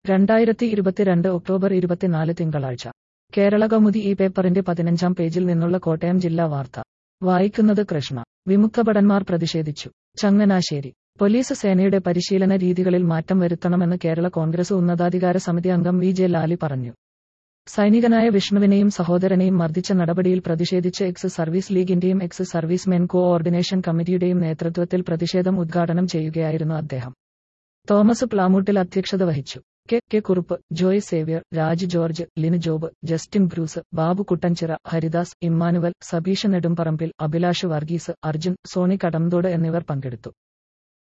രണ്ടായിരത്തി ഇരുപത്തിരണ്ട് ഒക്ടോബർ ഇരുപത്തിനാല് തിങ്കളാഴ്ച കേരള കൗമുദി ഈ പേപ്പറിന്റെ പതിനഞ്ചാം പേജിൽ നിന്നുള്ള കോട്ടയം ജില്ലാ വാർത്ത വായിക്കുന്നത് കൃഷ്ണ വിമുക്തഭടന്മാർ പ്രതിഷേധിച്ചു ചങ്ങനാശ്ശേരി പോലീസ് സേനയുടെ പരിശീലന രീതികളിൽ മാറ്റം വരുത്തണമെന്ന് കേരള കോൺഗ്രസ് ഉന്നതാധികാര സമിതി അംഗം വി ജെ ലാലി പറഞ്ഞു സൈനികനായ വിഷ്ണുവിനെയും സഹോദരനെയും മർദ്ദിച്ച നടപടിയിൽ പ്രതിഷേധിച്ച് എക്സ് സർവീസ് ലീഗിന്റെയും എക്സ് സർവീസ് മെൻ കോഓർഡിനേഷൻ കമ്മിറ്റിയുടെയും നേതൃത്വത്തിൽ പ്രതിഷേധം ഉദ്ഘാടനം ചെയ്യുകയായിരുന്നു അദ്ദേഹം തോമസ് പ്ലാമൂട്ടിൽ അധ്യക്ഷത വഹിച്ചു കെ കെ കുറുപ്പ് ജോയ് സേവ്യർ രാജ് ജോർജ് ലിന് ജോബ് ജസ്റ്റിൻ ബ്രൂസ് ബാബു കുട്ടൻചിറ ഹരിദാസ് ഇമ്മാനുവൽ സബീഷ് നെടുമ്പറമ്പിൽ അഭിലാഷ് വർഗീസ് അർജുൻ സോണി കടംതോട് എന്നിവർ പങ്കെടുത്തു